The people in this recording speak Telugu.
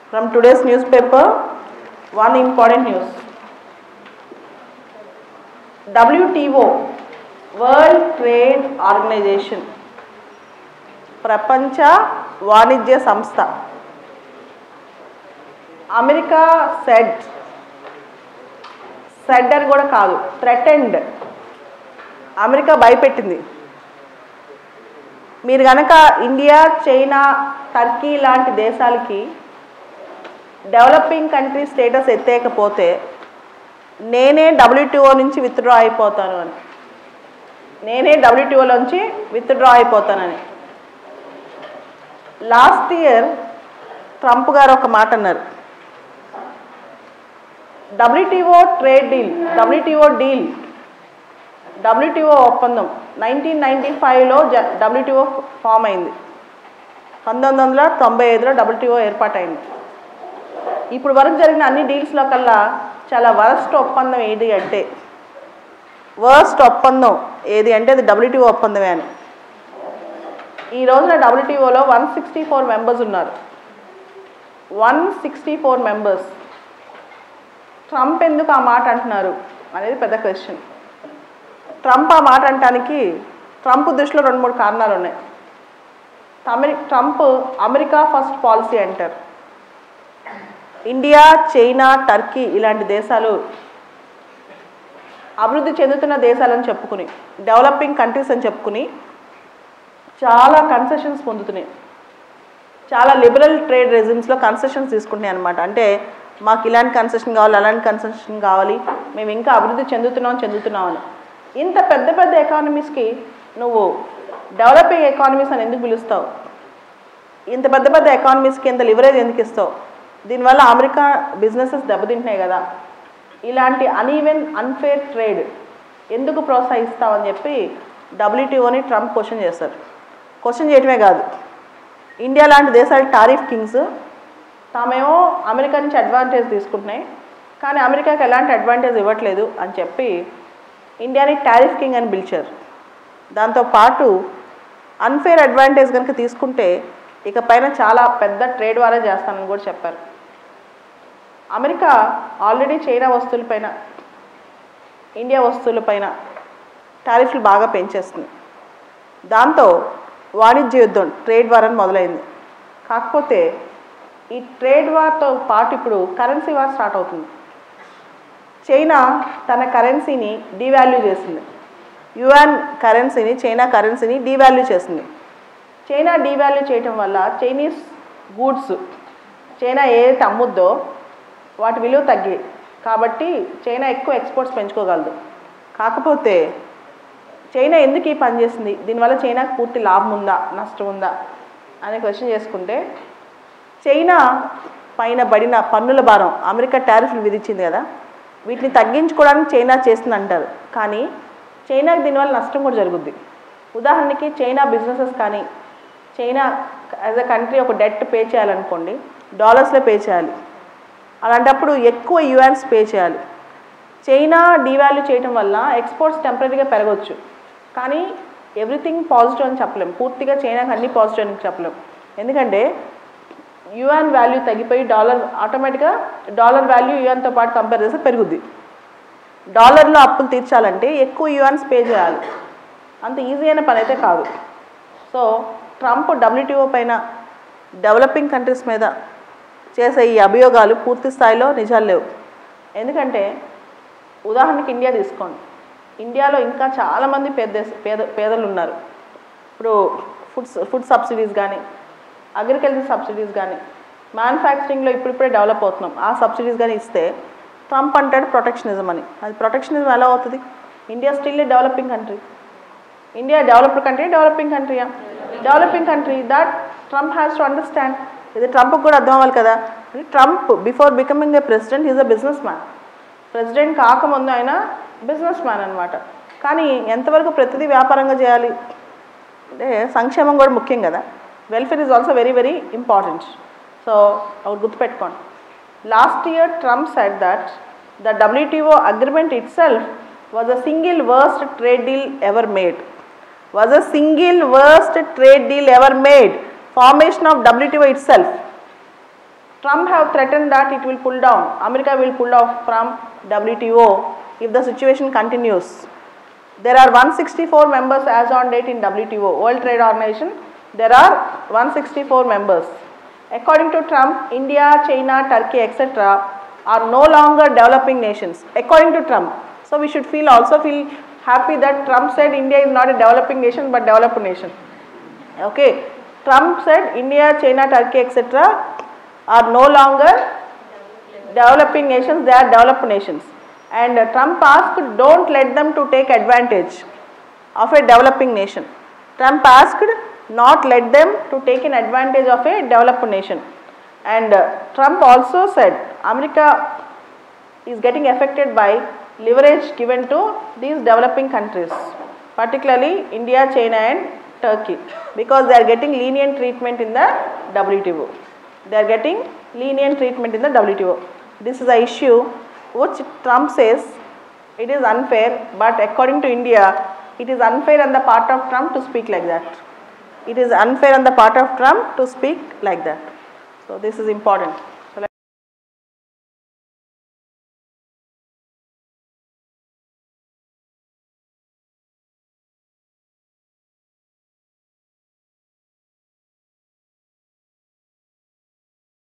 From today's newspaper, one important news. WTO, World Trade Organization, ప్రపంచ వాణిజ్య సంస్థ అమెరికా సెడ్ సెడ్ అని కూడా కాదు థ్రెటెండ్ అమెరికా భయపెట్టింది మీరు కనుక ఇండియా చైనా టర్కీ లాంటి దేశాలకి డెవలపింగ్ కంట్రీ స్టేటస్ ఎత్తేయకపోతే నేనే డబ్ల్యూటీఓ నుంచి విత్డ్రా అయిపోతాను అని నేనే డబ్ల్యూటీఓలోంచి విత్డ్రా అయిపోతానని లాస్ట్ ఇయర్ ట్రంప్ గారు ఒక మాట అన్నారు WTO trade deal WTO deal WTO ఒప్పందం నైన్టీన్ నైంటీ ఫైవ్లో జ డబ్ల్యూటీఓ ఫామ్ అయింది పంతొమ్మిది వందల తొంభై ఐదులో డబ్ల్యూటీఓ ఏర్పాటైంది ఇప్పుడు వరకు జరిగిన అన్ని డీల్స్లో కల్లా చాలా వరస్ట్ ఒప్పందం ఏది అంటే వర్స్ట్ ఒప్పందం ఏది అంటే అది డబ్ల్యూటీఓ ఒప్పందమే అని ఈ రోజున డబ్ల్యూటీఓలో వన్ సిక్స్టీ ఫోర్ మెంబర్స్ ఉన్నారు one sixty four members Trump ఎందుకు ఆ మాట అంటున్నారు అనేది పెద్ద క్వశ్చన్ ట్రంప్ ఆ మాట అంటానికి ట్రంప్ దృష్టిలో రెండు మూడు కారణాలు ఉన్నాయి అమెరి ట్రంప్ అమెరికా ఫస్ట్ పాలసీ అంటారు ఇండియా చైనా టర్కీ ఇలాంటి దేశాలు అభివృద్ధి చెందుతున్న దేశాలని చెప్పుకుని డెవలపింగ్ కంట్రీస్ అని చెప్పుకుని చాలా కన్సెషన్స్ పొందుతున్నాయి చాలా లిబరల్ ట్రేడ్ రెజిమ్స్లో కన్సెషన్స్ తీసుకుంటున్నాయి అనమాట అంటే మాకు ఇలాంటి కన్సెషన్ కావాలి అలాంటి కన్సెషన్ కావాలి మేము ఇంకా అభివృద్ధి చెందుతున్నాం చెందుతున్నాం అని ఇంత పెద్ద పెద్ద ఎకానమీస్కి నువ్వు డెవలపింగ్ ఎకానమీస్ అని ఎందుకు పిలుస్తావు ఇంత పెద్ద పెద్ద ఎకానమీస్కి ఇంత లివరేజ్ ఎందుకు ఇస్తావు దీనివల్ల అమెరికా బిజినెసెస్ దెబ్బతింటున్నాయి కదా ఇలాంటి అన్ఈవెన్ అన్ఫేర్ ట్రేడ్ ఎందుకు ప్రోత్సహిస్తావని చెప్పి డబ్ల్యూటీఓని ట్రంప్ క్వశ్చన్ చేస్తారు క్వశ్చన్ చేయటమే కాదు ఇండియా లాంటి దేశాలు టారిఫ్ కింగ్స్ తామేమో అమెరికా నుంచి అడ్వాంటేజ్ తీసుకుంటున్నాయి కానీ అమెరికాకి ఎలాంటి అడ్వాంటేజ్ ఇవ్వట్లేదు అని చెప్పి ఇండియాని టారిఫ్ కింగ్ అని పిలిచారు దాంతోపాటు అన్ఫేర్ అడ్వాంటేజ్ కనుక తీసుకుంటే ఇక పైన చాలా పెద్ద ట్రేడ్ వారే చేస్తానని కూడా చెప్పారు అమెరికా ఆల్రెడీ చైనా వస్తువులపైన ఇండియా వస్తువులపైన టారిఫ్లు బాగా పెంచేస్తుంది దాంతో వాణిజ్య యుద్ధం ట్రేడ్ వార్ అని మొదలైంది కాకపోతే ఈ ట్రేడ్ వార్తో పాటు ఇప్పుడు కరెన్సీ వార్ స్టార్ట్ అవుతుంది చైనా తన కరెన్సీని డివాల్యూ చేసింది యుఎన్ కరెన్సీని చైనా కరెన్సీని డివాల్యూ చేసింది చైనా డివాల్యూ చేయటం వల్ల చైనీస్ గూడ్స్ చైనా ఏదైతే అమ్ముద్దో వాటి విలువ తగ్గాయి కాబట్టి చైనా ఎక్కువ ఎక్స్పోర్ట్స్ పెంచుకోగలదు కాకపోతే చైనా ఎందుకు ఈ పని చేసింది దీనివల్ల చైనాకు పూర్తి లాభం ఉందా నష్టం ఉందా అనే క్వశ్చన్ చేసుకుంటే చైనా పైన పడిన పన్నుల భారం అమెరికా టారిఫ్లు విధించింది కదా వీటిని తగ్గించుకోవడానికి చైనా చేస్తుంది అంటారు కానీ చైనాకి దీనివల్ల నష్టం కూడా జరుగుద్ది ఉదాహరణకి చైనా బిజినెసెస్ కానీ చైనా యాజ్ అ కంట్రీ ఒక డెట్ పే చేయాలనుకోండి డాలర్స్లో పే చేయాలి అలాంటప్పుడు ఎక్కువ యుఎన్స్ పే చేయాలి చైనా డివాల్యూ చేయటం వల్ల ఎక్స్పోర్ట్స్ టెంపరీగా పెరగవచ్చు కానీ ఎవ్రీథింగ్ పాజిటివ్ అని చెప్పలేం పూర్తిగా చైనాకి అన్ని పాజిటివ్ అని చెప్పలేం ఎందుకంటే యుఎన్ వాల్యూ తగ్గిపోయి డాలర్ ఆటోమేటిక్గా డాలర్ వాల్యూ యుఎన్తో పాటు కంపేర్ చేస్తే పెరుగుద్ది డాలర్లో అప్పులు తీర్చాలంటే ఎక్కువ యుఎన్స్ పే చేయాలి అంత ఈజీ అయిన పని అయితే కాదు సో ట్రంప్ డబ్ల్యూటీఓ పైన డెవలపింగ్ కంట్రీస్ మీద చేసే ఈ అభియోగాలు పూర్తి స్థాయిలో నిజాలు లేవు ఎందుకంటే ఉదాహరణకి ఇండియా తీసుకోండి ఇండియాలో ఇంకా చాలామంది పేద పేద పేదలు ఉన్నారు ఇప్పుడు ఫుడ్ ఫుడ్ సబ్సిడీస్ కానీ అగ్రికల్చర్ సబ్సిడీస్ కానీ మ్యానుఫ్యాక్చరింగ్లో ఇప్పుడిప్పుడే డెవలప్ అవుతున్నాం ఆ సబ్సిడీస్ కానీ ఇస్తే ట్రంప్ అంటాడు ప్రొటెక్షనిజం అని అది ప్రొటెక్షనిజం ఎలా అవుతుంది India still a developing country India developed country developing కంట్రీయా developing country that Trump has to understand ఇది ట్రంప్ కూడా అర్థం అవ్వాలి కదా Trump before becoming a president is a business man president కాకముందు ఆయన బిజినెస్ మ్యాన్ అనమాట కానీ ఎంతవరకు ప్రతిదీ వ్యాపారంగా చేయాలి అంటే సంక్షేమం కూడా ముఖ్యం కదా welfare is also very very important so అవి గుర్తుపెట్టుకోండి last year Trump said that the WTO agreement itself was a single worst trade deal ever made was a single worst trade deal ever made formation of WTO itself Trump have threatened that it will pull down, America will pull off from WTO if the situation continues. There are 164 members as on date in WTO, World Trade Organization. There are 164 members. According to Trump, India, China, Turkey, etc. are no longer developing nations. According to Trump. So we should feel also feel happy that Trump said India is not a developing nation but developed nation. Okay. Trump said India, China, Turkey, etc. are no longer developing nations, they are developed nations. And uh, Trump asked, don't let them to take advantage of a developing nation. Trump asked, not let them to take an advantage of a developed nation. And uh, Trump also said, America is getting affected by leverage given to these developing countries, particularly India, China and Turkey, because they are getting lenient treatment in the WTO. They are getting lenient treatment in the WTO. This is a issue which Trump says it is unfair, but according to India, it is unfair on the part of Trump to speak like that. It is unfair on the part of Trump to speak like that. So this is important.